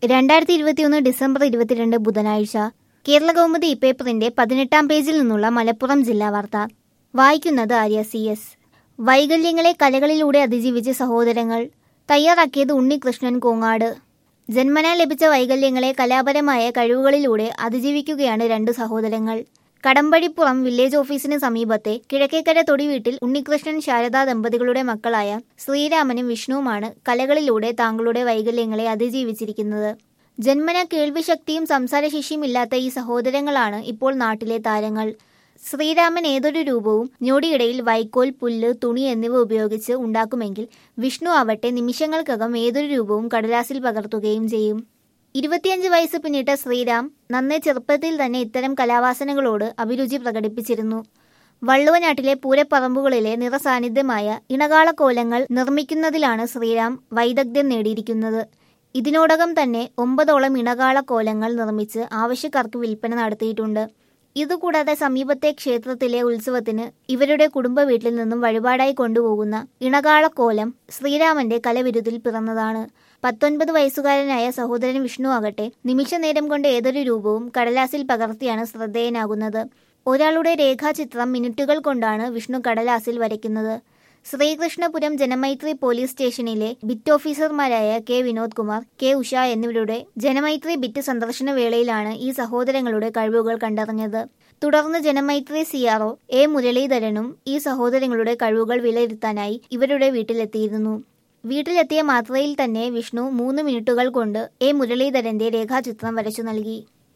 രണ്ടായിരത്തി ഇരുപത്തിയൊന്ന് ഡിസംബർ ഇരുപത്തിരണ്ട് ബുധനാഴ്ച കേരള കൗമുദി ഇപ്പേപ്പറിന്റെ പതിനെട്ടാം പേജിൽ നിന്നുള്ള മലപ്പുറം ജില്ലാ വാർത്ത വായിക്കുന്നത് ആര്യ സി എസ് വൈകല്യങ്ങളെ കലകളിലൂടെ അതിജീവിച്ച സഹോദരങ്ങൾ തയ്യാറാക്കിയത് ഉണ്ണികൃഷ്ണൻ കോങ്ങാട് ജന്മനാ ലഭിച്ച വൈകല്യങ്ങളെ കലാപരമായ കഴിവുകളിലൂടെ അതിജീവിക്കുകയാണ് രണ്ട് സഹോദരങ്ങൾ കടമ്പഴിപ്പുറം വില്ലേജ് ഓഫീസിന് സമീപത്തെ കിഴക്കേക്കര തൊടിവീട്ടിൽ ഉണ്ണികൃഷ്ണൻ ശാരദാ ദമ്പതികളുടെ മക്കളായ ശ്രീരാമനും വിഷ്ണുവുമാണ് കലകളിലൂടെ താങ്കളുടെ വൈകല്യങ്ങളെ അതിജീവിച്ചിരിക്കുന്നത് ജന്മന കേൾവിശക്തിയും സംസാരശേഷിയും ഇല്ലാത്ത ഈ സഹോദരങ്ങളാണ് ഇപ്പോൾ നാട്ടിലെ താരങ്ങൾ ശ്രീരാമൻ ഏതൊരു രൂപവും ഞൊടിയിടയിൽ വൈക്കോൽ പുല്ല് തുണി എന്നിവ ഉപയോഗിച്ച് ഉണ്ടാക്കുമെങ്കിൽ വിഷ്ണു ആവട്ടെ നിമിഷങ്ങൾക്കകം ഏതൊരു രൂപവും കടലാസിൽ പകർത്തുകയും ചെയ്യും ഇരുപത്തിയഞ്ച് വയസ്സ് പിന്നിട്ട ശ്രീരാം നന്നേ ചെറുപ്പത്തിൽ തന്നെ ഇത്തരം കലാവാസനകളോട് അഭിരുചി പ്രകടിപ്പിച്ചിരുന്നു വള്ളുവനാട്ടിലെ പൂരപ്പറമ്പുകളിലെ നിറസാന്നിധ്യമായ ഇണകാളക്കോലങ്ങൾ നിർമ്മിക്കുന്നതിലാണ് ശ്രീരാം വൈദഗ്ധ്യം നേടിയിരിക്കുന്നത് ഇതിനോടകം തന്നെ ഒമ്പതോളം ഇണകാളക്കോലങ്ങൾ നിർമ്മിച്ച് ആവശ്യക്കാർക്ക് വിൽപ്പന നടത്തിയിട്ടുണ്ട് ഇതുകൂടാതെ സമീപത്തെ ക്ഷേത്രത്തിലെ ഉത്സവത്തിന് ഇവരുടെ കുടുംബ വീട്ടിൽ നിന്നും വഴിപാടായി കൊണ്ടുപോകുന്ന ഇണകാളക്കോലം ശ്രീരാമന്റെ കലവിരുതിൽ പിറന്നതാണ് പത്തൊൻപത് വയസ്സുകാരനായ സഹോദരൻ വിഷ്ണു ആകട്ടെ നിമിഷനേരം കൊണ്ട് ഏതൊരു രൂപവും കടലാസിൽ പകർത്തിയാണ് ശ്രദ്ധേയനാകുന്നത് ഒരാളുടെ രേഖാചിത്രം മിനിറ്റുകൾ കൊണ്ടാണ് വിഷ്ണു കടലാസിൽ വരയ്ക്കുന്നത് ശ്രീകൃഷ്ണപുരം ജനമൈത്രി പോലീസ് സ്റ്റേഷനിലെ ബിറ്റ് ഓഫീസർമാരായ കെ വിനോദ് കുമാർ കെ ഉഷ എന്നിവരുടെ ജനമൈത്രി ബിറ്റ് സന്ദർശന വേളയിലാണ് ഈ സഹോദരങ്ങളുടെ കഴിവുകൾ കണ്ടറിഞ്ഞത് തുടർന്ന് ജനമൈത്രി സിആർഒ എ മുരളീധരനും ഈ സഹോദരങ്ങളുടെ കഴിവുകൾ വിലയിരുത്താനായി ഇവരുടെ വീട്ടിലെത്തിയിരുന്നു വീട്ടിലെത്തിയ മാത്രയിൽ തന്നെ വിഷ്ണു മൂന്ന് മിനിറ്റുകൾ കൊണ്ട് എ മുരളീധരന്റെ രേഖാചിത്രം വരച്ചു നൽകി